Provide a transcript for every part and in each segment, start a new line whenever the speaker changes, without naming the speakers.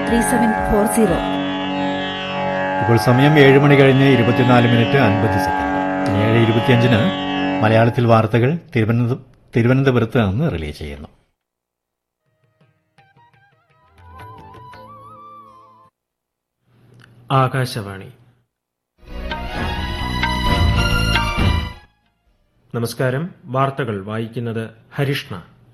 Three seven four zero
ഇപ്പോൾ സമയം ഏഴ് മണി കഴിഞ്ഞ് ഇരുപത്തിനാല് മിനിറ്റ് അൻപത് സെക്കൻഡ് ഇനി ഏഴ് ഇരുപത്തിയഞ്ചിന് മലയാളത്തിൽ വാർത്തകൾ തിരുവനന്തപുരം തിരുവനന്തപുരത്ത് നിന്ന് റിലേ ചെയ്യുന്നു
ആകാശവാണി നമസ്കാരം വാർത്തകൾ വായിക്കുന്നത് ഹരിഷ്ണ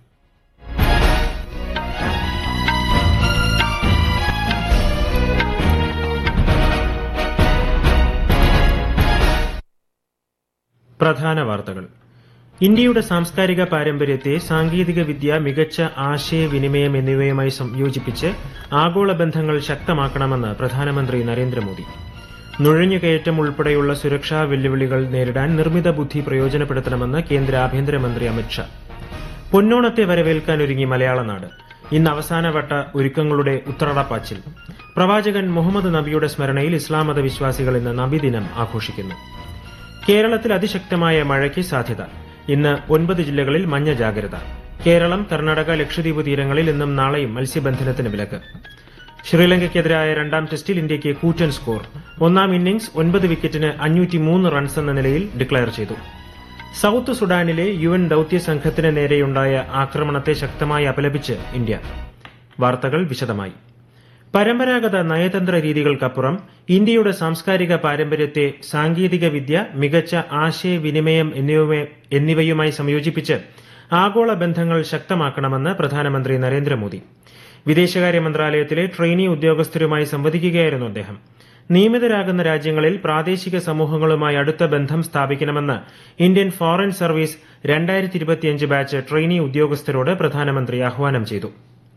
പ്രധാന വാർത്തകൾ ഇന്ത്യയുടെ സാംസ്കാരിക പാരമ്പര്യത്തെ സാങ്കേതിക വിദ്യ മികച്ച ആശയവിനിമയം എന്നിവയുമായി സംയോജിപ്പിച്ച് ആഗോള ബന്ധങ്ങൾ ശക്തമാക്കണമെന്ന് പ്രധാനമന്ത്രി നരേന്ദ്രമോദി നുഴഞ്ഞുകയറ്റം ഉൾപ്പെടെയുള്ള സുരക്ഷാ വെല്ലുവിളികൾ നേരിടാൻ നിർമ്മിത ബുദ്ധി പ്രയോജനപ്പെടുത്തണമെന്ന് കേന്ദ്ര ആഭ്യന്തരമന്ത്രി അമിത്ഷാ പൊന്നോണത്തെ വരവേൽക്കാനൊരുങ്ങി മലയാളനാട് ഇന്ന് അവസാനവട്ട ഒരുക്കങ്ങളുടെ ഉത്രടപ്പാച്ചിൽ പ്രവാചകൻ മുഹമ്മദ് നബിയുടെ സ്മരണയിൽ ഇസ്ലാം മത വിശ്വാസികൾ ഇന്ന് നബിദിനം ആഘോഷിക്കുന്നു കേരളത്തിൽ അതിശക്തമായ മഴയ്ക്ക് സാധ്യത ഇന്ന് ഒൻപത് ജില്ലകളിൽ മഞ്ഞ ജാഗ്രത കേരളം കർണാടക ലക്ഷദ്വീപ് തീരങ്ങളിൽ ഇന്നും നാളെയും മത്സ്യബന്ധനത്തിന് വിലക്ക് ശ്രീലങ്കയ്ക്കെതിരായ രണ്ടാം ടെസ്റ്റിൽ ഇന്ത്യയ്ക്ക് കൂറ്റൻ സ്കോർ ഒന്നാം ഇന്നിംഗ്സ് ഒൻപത് വിക്കറ്റിന് അഞ്ഞൂറ്റിമൂന്ന് റൺസ് എന്ന നിലയിൽ ഡിക്ലയർ ചെയ്തു സൌത്ത് സുഡാനിലെ യു എൻ ദൌത്യ സംഘത്തിന് നേരെയുണ്ടായ ആക്രമണത്തെ ശക്തമായി അപലപിച്ച് ഇന്ത്യ വാർത്തകൾ വിശദമായി പരമ്പരാഗത നയതന്ത്ര രീതികൾക്കപ്പുറം ഇന്ത്യയുടെ സാംസ്കാരിക പാരമ്പര്യത്തെ സാങ്കേതിക വിദ്യ മികച്ച ആശയവിനിമയം എന്നിവയുമായി- എന്നിവയുമായി സംയോജിപ്പിച്ച് ആഗോള ബന്ധങ്ങൾ ശക്തമാക്കണമെന്ന് പ്രധാനമന്ത്രി നരേന്ദ്രമോദി വിദേശകാര്യ മന്ത്രാലയത്തിലെ ട്രെയിനി ഉദ്യോഗസ്ഥരുമായി സംവദിക്കുകയായിരുന്നു അദ്ദേഹം നിയമിതരാകുന്ന രാജ്യങ്ങളിൽ പ്രാദേശിക സമൂഹങ്ങളുമായി അടുത്ത ബന്ധം സ്ഥാപിക്കണമെന്ന് ഇന്ത്യൻ ഫോറിൻ സർവീസ് രണ്ടായിരത്തി ബാച്ച് ട്രെയിനി ഉദ്യോഗസ്ഥരോട് പ്രധാനമന്ത്രി ആഹ്വാനം ചെയ്തു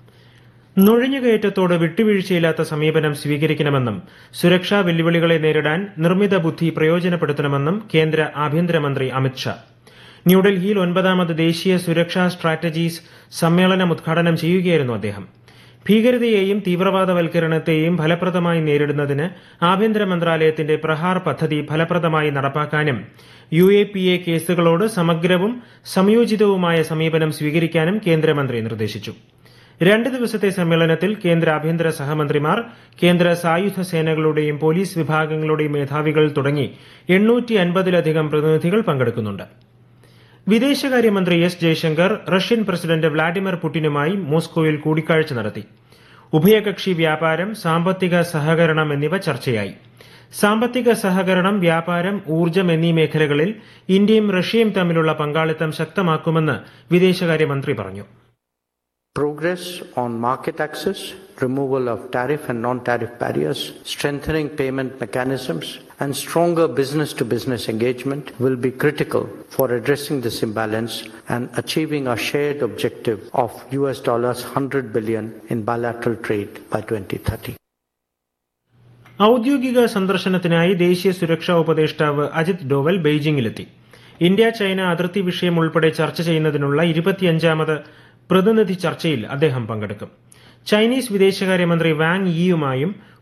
നുഴഞ്ഞുകയറ്റത്തോട് വിട്ടുവീഴ്ചയില്ലാത്ത സമീപനം സ്വീകരിക്കണമെന്നും സുരക്ഷാ വെല്ലുവിളികളെ നേരിടാൻ നിർമ്മിത ബുദ്ധി പ്രയോജനപ്പെടുത്തണമെന്നും കേന്ദ്ര ആഭ്യന്തരമന്ത്രി അമിത്ഷാ ന്യൂഡൽഹിയിൽ ഒൻപതാമത് ദേശീയ സുരക്ഷാ സ്ട്രാറ്റജീസ് സമ്മേളനം ഉദ്ഘാടനം ചെയ്യുകയായിരുന്നു അദ്ദേഹം ഭീകരതയെയും തീവ്രവാദവൽക്കരണത്തെയും ഫലപ്രദമായി നേരിടുന്നതിന് ആഭ്യന്തര മന്ത്രാലയത്തിന്റെ പ്രഹാർ പദ്ധതി ഫലപ്രദമായി നടപ്പാക്കാനും യു എ പി എ കേസുകളോട് സമഗ്രവും സംയോജിതവുമായ സമീപനം സ്വീകരിക്കാനും കേന്ദ്രമന്ത്രി നിർദ്ദേശിച്ചു രണ്ട് ദിവസത്തെ സമ്മേളനത്തിൽ കേന്ദ്ര ആഭ്യന്തര സഹമന്ത്രിമാർ കേന്ദ്ര സായുധ സേനകളുടെയും പോലീസ് വിഭാഗങ്ങളുടെയും മേധാവികൾ തുടങ്ങി എണ്ണൂറ്റി അൻപതിലധികം പ്രതിനിധികൾ പങ്കെടുക്കുന്നുണ്ട് വിദേശകാര്യമന്ത്രി S Jaishankar Russian president Vladimir പുടിനുമായി മോസ്കോയിൽ കൂടിക്കാഴ്ച നടത്തി ഉഭയകക്ഷി വ്യാപാരം സാമ്പത്തിക സഹകരണം എന്നിവ ചർച്ചയായി സാമ്പത്തിക സഹകരണം വ്യാപാരം ഊർജ്ജം എന്നീ മേഖലകളിൽ ഇന്ത്യയും റഷ്യയും തമ്മിലുള്ള പങ്കാളിത്തം ശക്തമാക്കുമെന്ന് വിദേശകാര്യമന്ത്രി പറഞ്ഞു
Progress on market access, removal of tariff and non-tariff barriers, strengthening payment mechanisms, and stronger business-to-business engagement will be critical for addressing this imbalance and achieving our shared objective of US dollars 100 billion in bilateral trade by 2030.
ഔദ്യോഗിക സന്ദർശനത്തിനായി ദേശീയ സുരക്ഷാ ഉപദേഷ്ടാവ് അജിത് ഡോവൽ ബെയ്ജിംഗിലെത്തി India China അതിർത്തി വിഷയം ഉൾപ്പെടെ ചർച്ച ചെയ്യുന്നതിനുള്ള ഇരുപത്തിയഞ്ചാമത് പ്രതിനിധി ചർച്ചയിൽ അദ്ദേഹം പങ്കെടുക്കും ചൈനീസ് വിദേശകാര്യമന്ത്രി വാങ് യിയുമായും